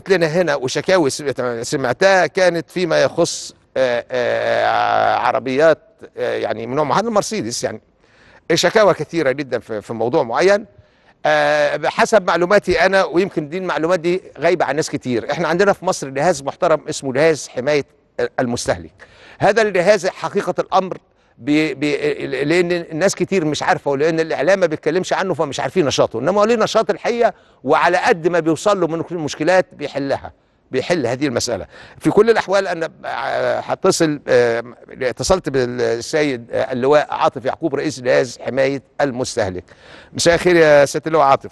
جت لنا هنا وشكاوي سمعتها كانت فيما يخص آآ آآ عربيات يعني من نوع معين المرسيدس يعني شكاوى كثيره جدا في, في موضوع معين بحسب معلوماتي انا ويمكن دي المعلومات دي غايبه عن ناس كتير احنا عندنا في مصر جهاز محترم اسمه جهاز حمايه المستهلك هذا الجهاز حقيقه الامر بي بي لان الناس كتير مش عارفه ولان الاعلام ما بيتكلمش عنه فمش عارفين نشاطه انما هو ليه نشاط الحقيقه وعلى قد ما بيوصل له من مشكلات بيحلها بيحل هذه المساله في كل الاحوال انا هتصل اتصلت بالسيد اللواء عاطف يعقوب رئيس جهاز حمايه المستهلك مساء الخير يا سياده اللواء عاطف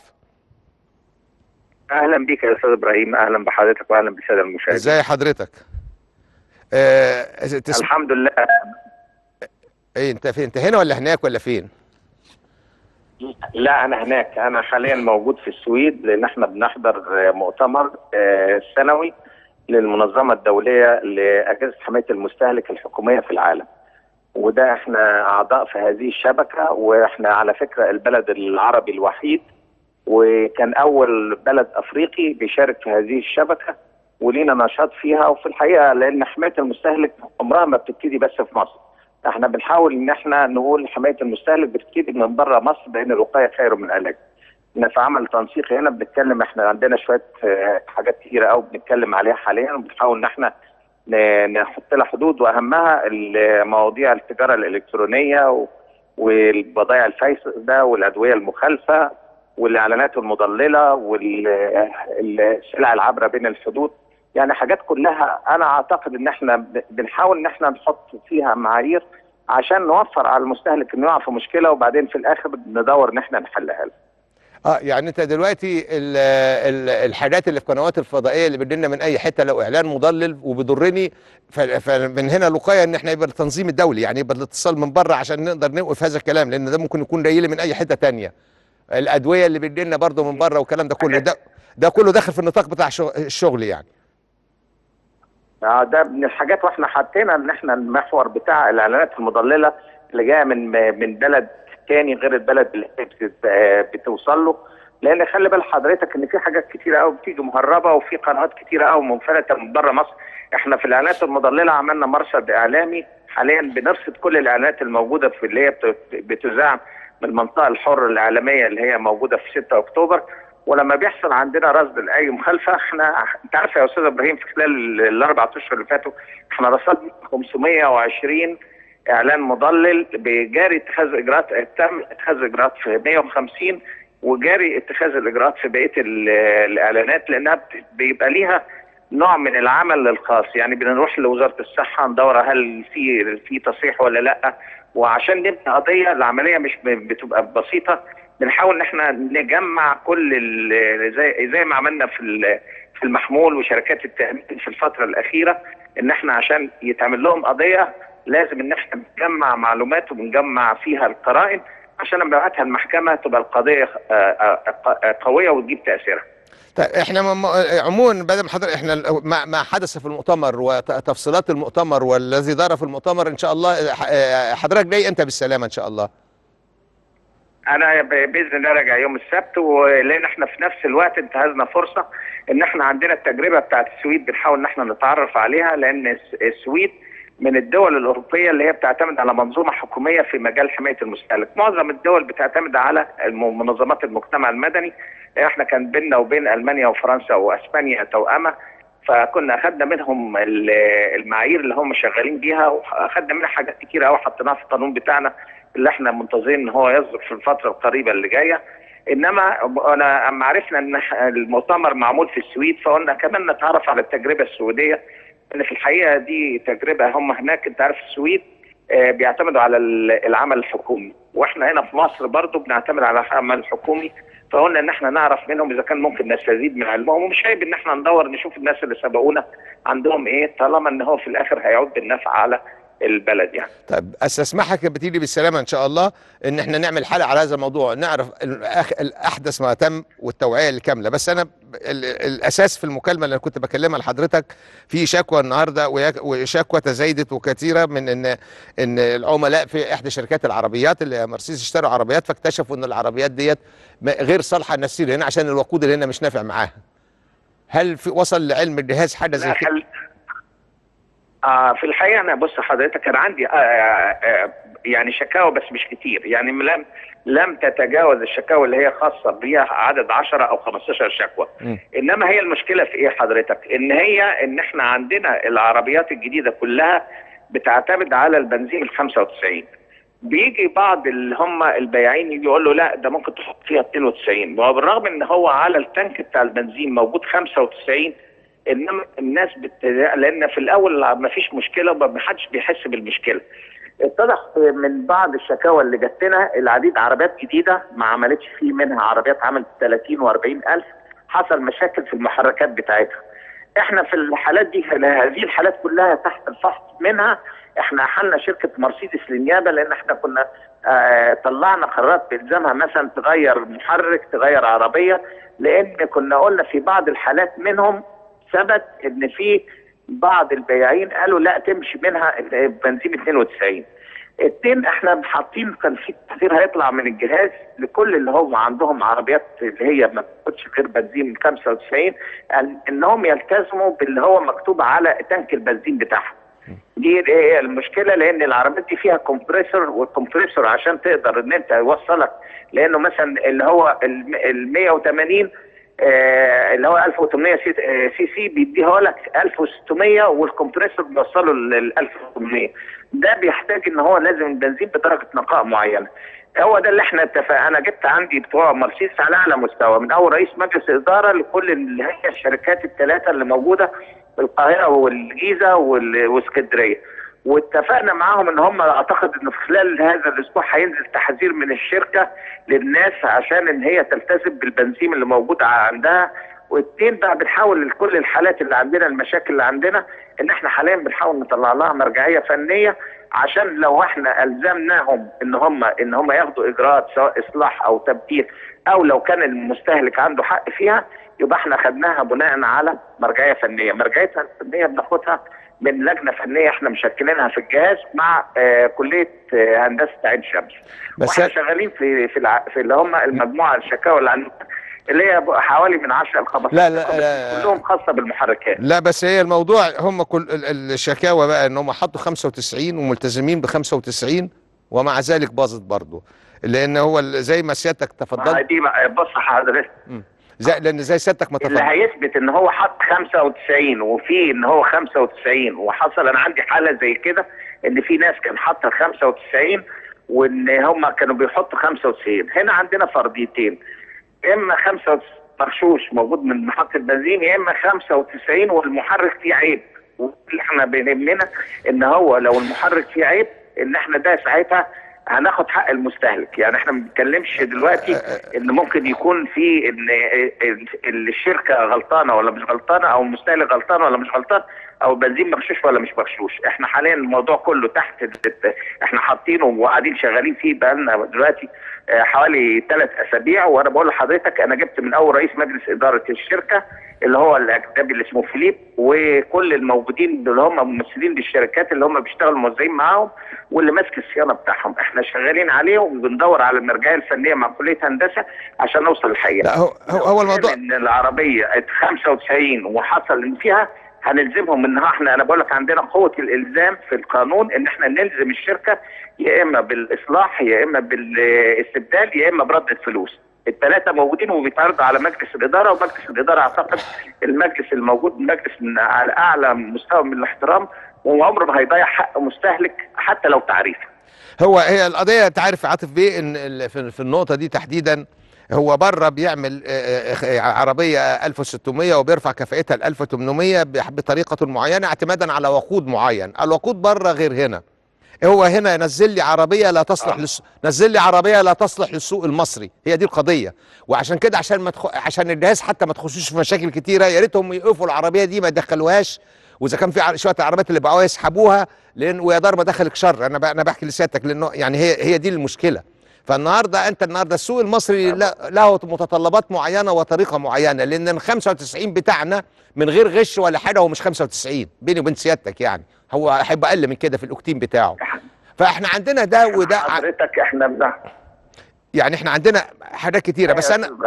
اهلا بك يا استاذ ابراهيم اهلا بحضرتك واهلا بالساده المشاهدين ازي حضرتك آه تسم... الحمد لله ايه انت فين انت هنا ولا هناك ولا فين لا انا هناك انا حاليا موجود في السويد لان احنا بنحضر مؤتمر سنوي للمنظمه الدوليه لاجهزه حمايه المستهلك الحكوميه في العالم وده احنا اعضاء في هذه الشبكه واحنا على فكره البلد العربي الوحيد وكان اول بلد افريقي بيشارك في هذه الشبكه ولينا نشاط فيها وفي الحقيقه لان حمايه المستهلك عمرها ما بتبتدي بس في مصر احنا بنحاول ان احنا نقول حمايه المستهلك بتبتدي من بره مصر لان الوقايه خير من العلاج. في عمل تنسيقي هنا بنتكلم احنا عندنا شويه حاجات كتيره قوي بنتكلم عليها حاليا وبنحاول ان احنا نحط لها حدود واهمها مواضيع التجاره الالكترونيه والبضائع الفاسده والادويه المخالفه والاعلانات المضلله والسلع العابره بين الحدود يعني حاجات كلها انا اعتقد ان احنا بنحاول ان احنا نحط فيها معايير عشان نوفر على المستهلك انه يقع في مشكله وبعدين في الاخر ندور ان احنا نحلها له. اه يعني انت دلوقتي ال ال الحاجات اللي في القنوات الفضائيه اللي بتجيلنا من اي حته لو اعلان مضلل وبيضرني فمن هنا الوقايه ان احنا يبقى التنظيم الدولي يعني يبقى الاتصال من بره عشان نقدر نوقف هذا الكلام لان ده ممكن يكون جاي من اي حته ثانيه. الادويه اللي بتجيلنا برضه من بره والكلام ده كله ده ده كله داخل في النطاق بتاع الشغل يعني. اه ده من الحاجات واحنا حطينا ان احنا المحور بتاع الاعلانات المضلله اللي جايه من من بلد تاني غير البلد اللي بتوصل له لان خلي بال حضرتك ان في حاجات كتيره قوي بتيجي مهربه وفي قنوات كتيره قوي منفلته من بره مصر احنا في الاعلانات المضلله عملنا مرصد اعلامي حاليا بنرصد كل الاعلانات الموجوده في اللي هي بتذاع من المنطقه الحره الاعلاميه اللي هي موجوده في 6 اكتوبر ولما بيحصل عندنا رصد لاي مخالفه احنا انت عارف يا استاذ ابراهيم في خلال الاربع اشهر اللي فاتوا احنا رصدنا 520 اعلان مضلل بجاري اتخاذ اجراءات تم اتخاذ اجراءات في 150 وجاري اتخاذ الاجراءات في بقيه الاعلانات لانها بيبقى ليها نوع من العمل الخاص يعني بنروح لوزاره الصحه ندور هل في في تصحيح ولا لا وعشان نبني قضيه العمليه مش بتبقى بسيطه بنحاول ان احنا نجمع كل زي زي ما عملنا في في المحمول وشركات التامين في الفتره الاخيره ان احنا عشان يتعمل لهم قضيه لازم ان احنا بنجمع معلومات وبنجمع فيها القرائن عشان لما نبعتها المحكمه تبقى القضيه قويه وتجيب تاثيرها. طيب احنا عموما بدل ما حضرتك احنا ما حدث في المؤتمر وتفصيلات المؤتمر والذي دار في المؤتمر ان شاء الله حضرتك جاي امتى بالسلامه ان شاء الله؟ انا باذن الله راجع يوم السبت ولان احنا في نفس الوقت انتهزنا فرصه ان احنا عندنا التجربه بتاعت السويد بنحاول ان احنا نتعرف عليها لان السويد من الدول الاوروبيه اللي هي بتعتمد على منظومه حكوميه في مجال حمايه المستهلك، معظم الدول بتعتمد على منظمات المجتمع المدني، احنا كان بيننا وبين المانيا وفرنسا واسبانيا توأمه فكنا اخذنا منهم المعايير اللي هم شغالين بيها واخذنا منها حاجات كتير قوي حطيناها في القانون بتاعنا اللي احنا منتظرين ان هو يصدر في الفتره القريبه اللي جايه انما انا اما عرفنا ان المؤتمر معمول في السويد فقلنا كمان نتعرف على التجربه السويديه ان في الحقيقه دي تجربه هم هناك انت عارف السويد بيعتمدوا على العمل الحكومي واحنا هنا في مصر برضو بنعتمد على العمل الحكومي فقلنا ان احنا نعرف منهم اذا كان ممكن نستزيد من علمهم ومش عيب ان احنا ندور نشوف الناس اللي سبقونا عندهم ايه طالما ان هو في الاخر هيعود بالنفع على البلد يعني طيب استسمحك بتيجي بالسلامه ان شاء الله ان احنا نعمل حلقه على هذا الموضوع نعرف الاحدث ما تم والتوعيه الكامله بس انا الاساس في المكالمه اللي كنت بكلمها لحضرتك في شكوى النهارده وشكوى تزايدت وكثيره من ان ان العملاء في احدى شركات العربيات اللي مرسيدس اشتروا عربيات فاكتشفوا ان العربيات ديت غير صالحه انها تسير هنا عشان الوقود اللي هنا مش نافع معاها هل في وصل لعلم الجهاز حاجه زي لا كده خل... آه في الحقيقه انا بص حضرتك كان عندي آه آه يعني شكاوى بس مش كتير يعني لم لم تتجاوز الشكاوى اللي هي خاصه بيها عدد 10 او 15 شكوى م. انما هي المشكله في ايه حضرتك ان هي ان احنا عندنا العربيات الجديده كلها بتعتمد على البنزين ال 95 بيجي بعض اللي هم البياعين يجي يقول له لا ده ممكن تحط فيها 92 وبالرغم ان هو على التانك بتاع البنزين موجود 95 انما الناس بت... لان في الاول ما فيش مشكله وما حدش بيحس بالمشكله اتضح من بعض الشكاوى اللي جات لنا العديد عربيات جديده ما عملتش فيه منها عربيات عملت 30 و40 الف حصل مشاكل في المحركات بتاعتها احنا في الحالات دي هذه الحالات كلها تحت الفحص منها احنا احلنا شركه مرسيدس للنيابه لان احنا كنا اه طلعنا قرارات بالزامها مثلا تغير محرك تغير عربيه لان كنا قلنا في بعض الحالات منهم ثبت ان في بعض البياعين قالوا لا تمشي منها بنزين 92 اتنين احنا حاطين كان في تحذير هيطلع من الجهاز لكل اللي هم عندهم عربيات اللي هي ما بتاخدش غير بنزين 95 ان انهم يلتزموا باللي هو مكتوب على تانك البنزين بتاعهم. دي هي المشكله لان العربيات دي فيها كومبريسور والكمبريسور عشان تقدر ان انت يوصلك لانه مثلا اللي هو ال 180 آه اللي هو 1800 سي, آه سي سي بيديها لك 1600 والكمبريسور بيوصله لل 1800 ده بيحتاج ان هو لازم البنزين بدرجه نقاء معينه هو ده اللي احنا اتفق انا جبت عندي بتوع مرسيدس على اعلى مستوى من اول رئيس مجلس اداره لكل اللي هي الشركات الثلاثه اللي موجوده في القاهره والجيزه واسكندريه واتفقنا معاهم ان هم اعتقد انه في خلال هذا الاسبوع هينزل تحذير من الشركه للناس عشان ان هي تلتزم بالبنزين اللي موجود عندها والتين بقى بنحاول لكل الحالات اللي عندنا المشاكل اللي عندنا ان احنا حاليا بنحاول نطلع لها مرجعيه فنيه عشان لو احنا الزمناهم ان هم ان هم ياخدوا اجراءات سواء اصلاح او تبديل او لو كان المستهلك عنده حق فيها يبقى احنا خدناها بناء على مرجعيه فنيه، مرجعيتها الفنيه بناخدها من لجنه فنيه احنا مشكلينها في الجهاز مع آه كليه آه هندسه عين شمس. بس واحنا شغالين في في, الع... في اللي هم المجموعه الشكاوى اللي عندنا اللي هي حوالي من 10 ل 15 لا لا, لا كلهم خاصه بالمحركات لا بس هي الموضوع هم كل الشكاوى بقى ان هم حطوا 95 وملتزمين ب 95 ومع ذلك باظت برضه لان هو زي ما سيادتك تفضلت دي بص حضرتك زي لان زي سيادتك ما اللي هيثبت ان هو حط 95 وفي ان هو 95 وحصل انا عندي حاله زي كده ان في ناس كان حاطه 95 وان هم كانوا بيحطوا 95 هنا عندنا فرضيتين اما 95 مغشوش موجود من محطه البنزين يا اما 95 والمحرك فيه عيب واللي احنا بيهمنا ان هو لو المحرك فيه عيب ان احنا ده ساعتها هناخد حق المستهلك يعني احنا ما بنتكلمش دلوقتي ان ممكن يكون في ان الشركه غلطانه ولا مش غلطانه او المستهلك غلطان ولا مش غلطان او البنزين مغشوش ولا مش مغشوش احنا حاليا الموضوع كله تحت احنا حاطينه وقاعدين شغالين فيه بقالنا دلوقتي حوالي ثلاث اسابيع وانا بقول لحضرتك انا جبت من اول رئيس مجلس اداره الشركه اللي هو الاجنبي اللي اسمه فيليب وكل الموجودين اللي هم ممثلين للشركات اللي هم بيشتغلوا موزعين معاهم واللي ماسك الصيانه بتاعهم احنا شغالين عليهم وبندور على المرجعيه الفنيه مع كليه هندسه عشان نوصل للحقيقه لا هو هو, هو الموضوع ان العربيه 95 وحصل ان فيها هنلزمهم ان احنا انا بقول لك عندنا قوه الالزام في القانون ان احنا نلزم الشركه يا اما بالاصلاح يا اما بالاستبدال يا اما برد الفلوس الثلاثه موجودين وبيتعرضوا على مجلس الاداره ومجلس الاداره اعتقد المجلس الموجود مجلس من على اعلى مستوى من الاحترام وعمره ما هيضيع حق مستهلك حتى لو تعريفه هو هي القضيه انت عارف عاطف بيه ان في النقطه دي تحديدا هو بره بيعمل عربيه 1600 وبيرفع كفاءتها ل 1800 بطريقه معينه اعتمادا على وقود معين الوقود بره غير هنا هو هنا نزل لي عربيه لا تصلح آه. للس... نزل لي عربيه لا تصلح للسوق المصري هي دي القضيه وعشان كده عشان ما تخ... عشان الجهاز حتى ما تخشوش في مشاكل كتيره يا ريتهم يقفوا العربيه دي ما يدخلوهاش واذا كان في شويه العربيات اللي باعوها يسحبوها لان ويا دار ما دخلك شر انا ب... انا بحكي لسيادتك لانه يعني هي هي دي المشكله فالنهارده انت النهارده السوق المصري له متطلبات معينه وطريقه معينه لان ال 95 بتاعنا من غير غش ولا حاجه هو مش 95 بيني وبين سيادتك يعني هو هيبقى اقل من كده في الاوكتين بتاعه فاحنا عندنا ده وده حضرتك احنا بنا. يعني احنا عندنا حاجات كتيره بس انا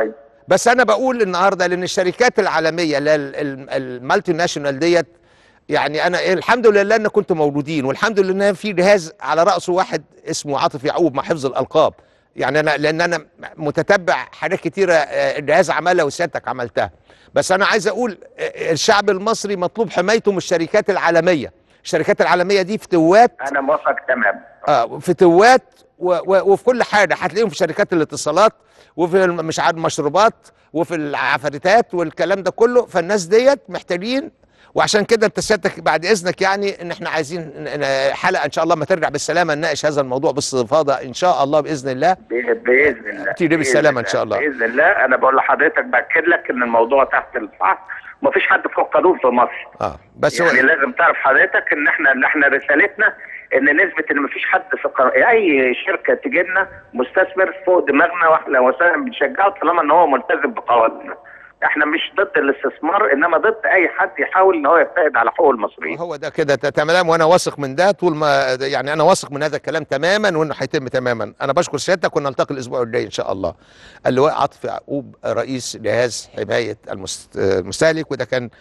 بس انا بقول النهارده لان الشركات العالميه اللي هي ال- ال- المالتي ناشونال ديت يعني انا إيه الحمد لله ان كنتوا موجودين والحمد لله ان في جهاز على راسه واحد اسمه عاطف يعقوب مع حفظ الالقاب يعني انا لان انا متتبع حاجات كتيره آه، الجهاز عملها وسيادتك عملتها بس انا عايز اقول آه، الشعب المصري مطلوب حمايته من الشركات العالميه الشركات العالميه دي فتوات انا موافق تمام اه فتوات و و وفي كل حاجه هتلاقيهم في شركات الاتصالات وفي الم- مش عارف المشروبات وفي العفاريتات والكلام ده كله فالناس ديت محتاجين وعشان كده انت سيادتك بعد اذنك يعني ان احنا عايزين ن- ن- حلقه ان شاء الله ما ترجع بالسلامه نناقش هذا الموضوع باستفاضه ان شاء الله باذن الله ب- باذن الله تيجي بالسلامة إن شاء الله. باذن الله انا بقول لحضرتك باكد لك ان الموضوع تحت الفحص ومفيش حد فوق القانون في مصر اه بس يعني هو لازم تعرف حضرتك ان احنا ان احنا رسالتنا ان نسبه ان مفيش حد في القانون اي شركه تجي لنا مستثمر فوق دماغنا واحنا وسائل بنشجعه طالما ان هو ملتزم بقوانيننا احنا مش ضد الاستثمار انما ضد اي حد يحاول ان هو يبتعد على حقوق المصريين هو ده كده ت- تمام وانا واثق من ده طول ما يعني انا واثق من هذا الكلام تماما وانه هيتم تماما انا بشكر سيادتك ونلتقي الاسبوع الجاي ان شاء الله اللواء عاطف يعقوب رئيس جهاز حمايه المست- المستهلك وده كان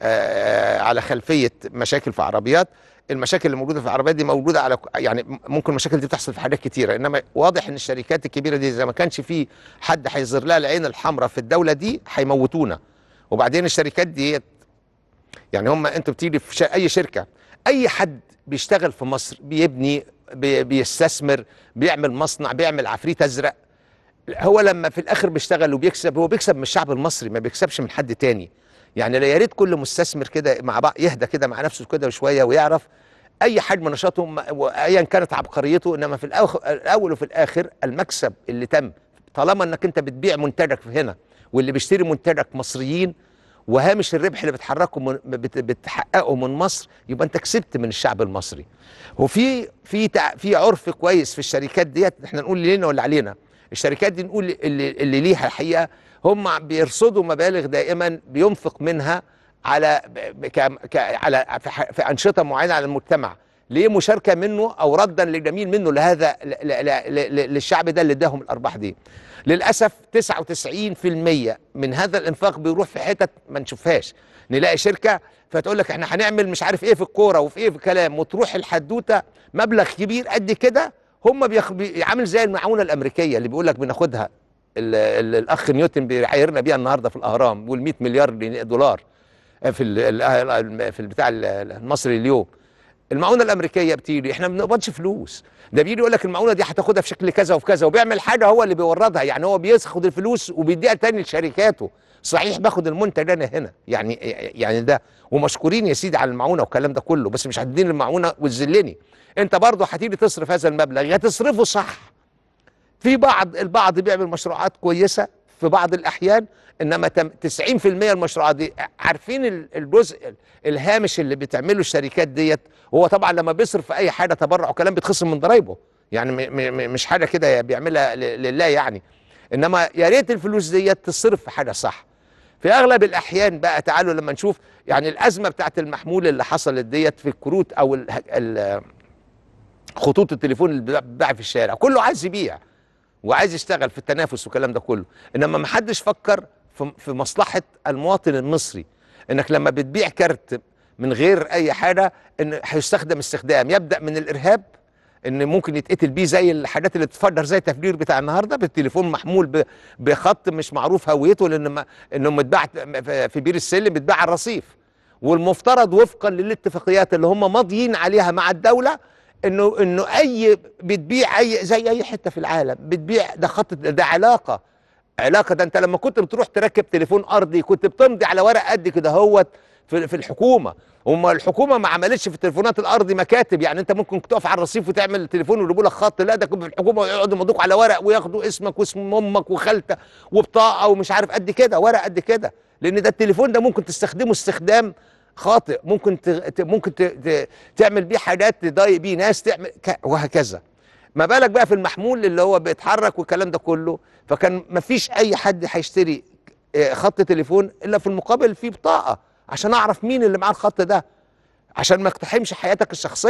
آه، على خلفيه مشاكل في عربيات المشاكل اللي موجوده في العربيات دي موجوده على يعني ممكن المشاكل دي تحصل في حاجات كتيره انما واضح ان الشركات الكبيره دي اذا ما كانش في حد هيظهر لها العين الحمراء في الدوله دي هيموتونا وبعدين الشركات دي يعني هم انتوا بتيجي في ش... اي شركه اي حد بيشتغل في مصر بيبني بي... بيستثمر بيعمل مصنع بيعمل عفريت ازرق هو لما في الاخر بيشتغل وبيكسب هو بيكسب من الشعب المصري ما بيكسبش من حد تاني يعني يا ريت كل مستثمر كده مع بعض يهدى كده مع نفسه كده شويه ويعرف اي حجم نشاطه م- وايا كانت عبقريته انما في الأخ- الاول وفي الاخر المكسب اللي تم طالما انك انت بتبيع منتجك في هنا واللي بيشتري منتجك مصريين وهامش الربح اللي بتحركه من بت- بتحققه من مصر يبقى انت كسبت من الشعب المصري وفي في تع- في عرف كويس في الشركات ديت احنا نقول لينا ولا علينا الشركات دي نقول اللي, اللي ليها الحقيقه هم بيرصدوا مبالغ دائما بينفق منها على ب- ك ك على في, ح- في انشطه معينه على المجتمع ليه مشاركه منه او ردا للجميل منه لهذا ل ل ل ل للشعب ده اللي اداهم الارباح دي للاسف 99% من هذا الانفاق بيروح في حتت ما نشوفهاش نلاقي شركه فتقول لك احنا هنعمل مش عارف ايه في الكوره وفي ايه في كلام وتروح الحدوته مبلغ كبير قد كده هم بيخ... بي- عامل زي المعونه الامريكيه اللي بيقول لك بناخدها ال... ال... الاخ نيوتن بيعايرنا بيها النهارده في الاهرام بيقول 100 مليار جنيه- دولار في ال... ال- في البتاع ال- المصري اليوم المعونه الامريكيه بتيجي احنا ما بنقبضش فلوس ده بيجي يقول لك المعونه دي هتاخدها في شكل كذا وفي كذا وبيعمل حاجه هو اللي بيوردها يعني هو بياخد الفلوس وبيديها تاني لشركاته صحيح باخد المنتج انا هنا يعني يعني ده ومشكورين يا سيدي على المعونه والكلام ده كله بس مش هتديني المعونه وتذلني انت برضه هتيجي تصرف هذا المبلغ يا تصرفه صح في بعض البعض بيعمل مشروعات كويسه في بعض الاحيان انما تم- 90% من المشروعات دي عارفين ال- الجزء الهامش اللي بتعمله الشركات ديت هو طبعا لما بيصرف في اي حاجه تبرع وكلام بيتخصم من ضرايبه يعني م- م- م- مش حاجه كده بيعملها ل- لله يعني انما يا ريت الفلوس ديت تصرف في حاجه صح في اغلب الاحيان بقى تعالوا لما نشوف يعني الازمه بتاعت المحمول اللي حصلت ديت في الكروت او ال ال خطوط التليفون اللي بتتباع في الشارع كله عايز يبيع وعايز يشتغل في التنافس والكلام ده كله انما ما حدش فكر في في مصلحه المواطن المصري انك لما بتبيع كارت من غير اي حاجه ان هيستخدم استخدام يبدا من الارهاب ان ممكن يتقتل بيه زي الحاجات اللي بتفجر زي التفجير بتاع النهارده بالتليفون محمول ب- بخط مش معروف هويته لان ما انه متباع في بير السلم بيتباع على الرصيف والمفترض وفقا للاتفاقيات اللي هم ماضيين عليها مع الدوله انه انه اي بتبيع اي زي اي حته في العالم بتبيع ده خط ده علاقه علاقه ده انت لما كنت بتروح تركب تليفون ارضي كنت بتمضي على ورق قد كده هوت في, في الحكومه هم الحكومه ما عملتش في التليفونات الارضي مكاتب يعني انت ممكن تقف على الرصيف وتعمل تليفون ويجيبوا لك خط لا ده كنت في الحكومه يقعدوا يمضوك على ورق وياخدوا اسمك واسم امك وخالتك وبطاقه ومش عارف قد كده ورق قد كده لان ده التليفون ده ممكن تستخدمه استخدام خاطئ ممكن ت... ت- ممكن ت... ت... تعمل بيه حاجات تضايق بيه ناس تعمل ك... وهكذا ما بالك بقى في المحمول اللي هو بيتحرك والكلام ده كله فكان ما فيش اي حد هيشتري آه، خط تليفون الا في المقابل فيه بطاقه عشان اعرف مين اللي معاه الخط ده عشان ما اقتحمش حياتك الشخصيه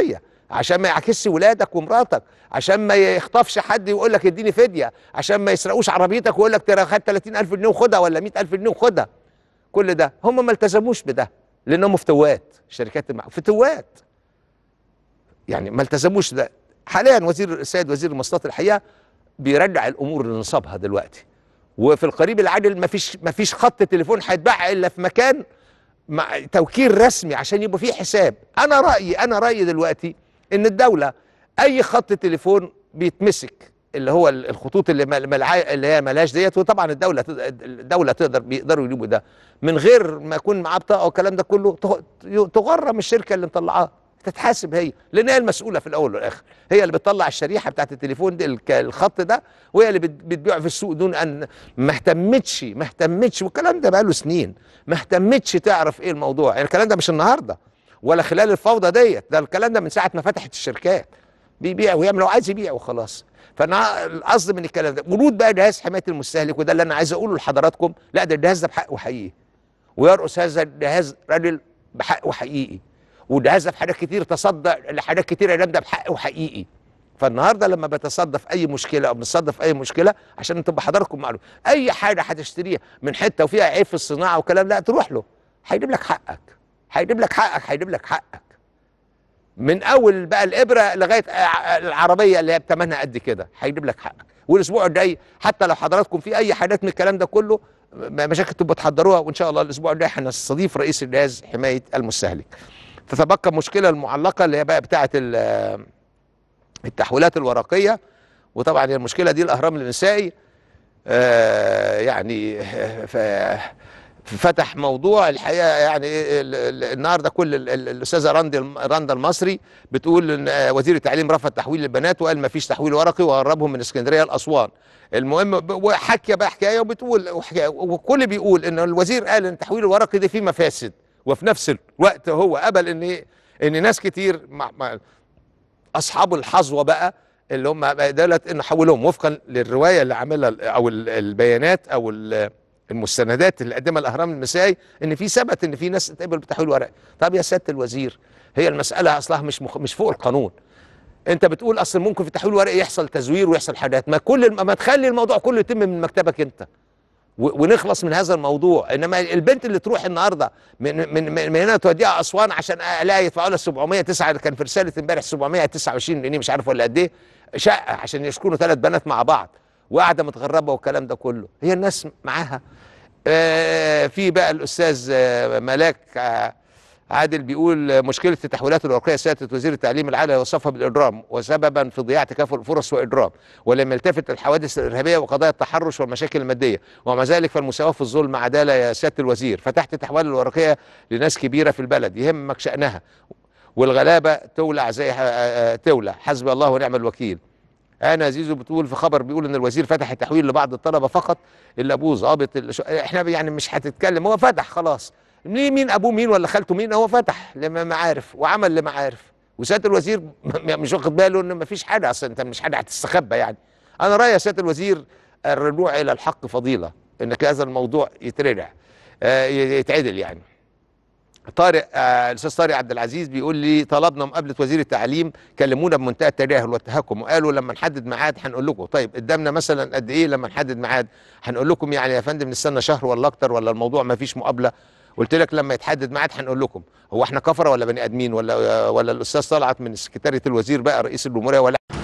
عشان ما يعكسش ولادك ومراتك عشان ما يخطفش حد يقول لك اديني فديه عشان ما يسرقوش عربيتك ويقول لك ترى خد 30000 جنيه وخدها ولا 100000 جنيه وخدها كل ده هم ما التزموش بده لانهم فتوات شركات المع... فتوات يعني ما التزموش ده حاليا وزير السيد وزير المواصلات الحقيقه بيرجع الامور لنصابها دلوقتي وفي القريب العاجل ما فيش ما فيش خط تليفون هيتباع الا في مكان مع توكيل رسمي عشان يبقى فيه حساب انا رايي انا رايي دلوقتي ان الدوله اي خط تليفون بيتمسك اللي هو الخطوط اللي ملع... اللي هي ملاش ديت وطبعا الدوله الدوله تقدر بيقدروا يجيبوا ده من غير ما يكون معاه بطاقه والكلام ده كله تغرم الشركه اللي مطلعاه تتحاسب هي لان هي المسؤوله في الاول والاخر هي اللي بتطلع الشريحه بتاعت التليفون دي الخط ده وهي اللي بتبيعه في السوق دون ان ما اهتمتش ما اهتمتش والكلام ده بقاله سنين ما اهتمتش تعرف ايه الموضوع يعني الكلام ده مش النهارده ولا خلال الفوضى ديت ده الكلام ده من ساعه ما فتحت الشركات بيبيع ويعمل لو عايز يبيع وخلاص فانا القصد من الكلام ده ورود بقى جهاز حمايه المستهلك وده اللي انا عايز اقوله لحضراتكم لا ده الجهاز ده بحقه حقيقي ويرقص هذا الجهاز راجل بحقه حقيقي والجهاز ده في حاجات كتير تصدى لحاجات كتير الكلام ده بحقه حقيقي فالنهارده لما بتصدى في اي مشكله او بنتصدى في اي مشكله عشان تبقى حضراتكم معلوم اي حاجه هتشتريها من حته وفيها عيب في الصناعه وكلام لا تروح له هيجيب لك حقك هيجيب لك حقك هيجيب لك حقك من اول بقى الابره لغايه العربيه اللي هي بثمنها قد كده هيجيب لك حقك والاسبوع الجاي حتى لو حضراتكم في اي حاجات من الكلام ده كله مشاكل تبقى تحضروها وان شاء الله الاسبوع الجاي هنستضيف رئيس الجهاز حمايه المستهلك تتبقى المشكله المعلقه اللي هي بقى بتاعه التحويلات الورقيه وطبعا المشكله دي الاهرام النسائي آه يعني فتح موضوع الحقيقه يعني النهارده كل الاستاذه راندي راندا المصري بتقول ان وزير التعليم رفض تحويل البنات وقال ما فيش تحويل ورقي وهربهم من اسكندريه لاسوان المهم وحكي بقى حكايه وبتقول وكل بيقول ان الوزير قال ان التحويل الورقي ده فيه مفاسد وفي نفس الوقت هو قبل ان ان ناس كتير مع مع اصحاب الحظوه بقى اللي هم دولت انه حولهم وفقا للروايه اللي عاملها او البيانات او المستندات اللي قدمها الاهرام المسائي ان في ثبت ان في ناس اتقبل بتحويل ورقي طب يا سياده الوزير هي المساله اصلها مش مخ... مش فوق القانون انت بتقول اصل ممكن في التحويل الورقي يحصل تزوير ويحصل حاجات ما كل ما تخلي الموضوع كله يتم من مكتبك انت ونخلص من هذا الموضوع انما البنت اللي تروح النهارده من من من هنا توديها اسوان عشان الاقي يدفعوا لها 709 كان في رساله امبارح 729 جنيه مش عارف ولا قد ايه شقه عشان يسكنوا ثلاث بنات مع بعض وقاعده متغربه والكلام ده كله هي الناس معاها آه في بقى الاستاذ آه ملاك آه عادل بيقول مشكله التحويلات الورقيه سياده وزير التعليم العالي وصفها بالاجرام وسببا في ضياع تكافؤ الفرص واجرام ولم يلتفت للحوادث الارهابيه وقضايا التحرش والمشاكل الماديه ومع ذلك فالمساواه في الظلم عداله يا سياده الوزير فتحت التحويل الورقيه لناس كبيره في البلد يهمك شانها والغلابه تولع زي تولع حسبي الله ونعم الوكيل انا زيزو بتقول في خبر بيقول ان الوزير فتح التحويل لبعض الطلبه فقط الا ابوه ظابط احنا يعني مش هتتكلم هو فتح خلاص مين ابوه مين ولا خالته مين هو فتح لمعارف وعمل لمعارف وسياده الوزير مش واخد باله ان مفيش حاجه اصلا انت مش حاجه هتستخبى يعني انا رايي يا سياده الوزير الرجوع الى الحق فضيله انك هذا الموضوع يترجع آه يتعدل يعني طارق آه الاستاذ طارق عبد العزيز بيقول لي طلبنا مقابله وزير التعليم كلمونا بمنتهى التجاهل والتهكم وقالوا لما نحدد ميعاد هنقول لكم طيب قدامنا مثلا قد ايه لما نحدد ميعاد هنقول لكم يعني يا فندم نستنى شهر ولا اكتر ولا الموضوع ما فيش مقابله قلت لك لما يتحدد ميعاد هنقول لكم هو احنا كفره ولا بني ادمين ولا ولا الاستاذ طلعت من سكرتاريه الوزير بقى رئيس الجمهوريه ولا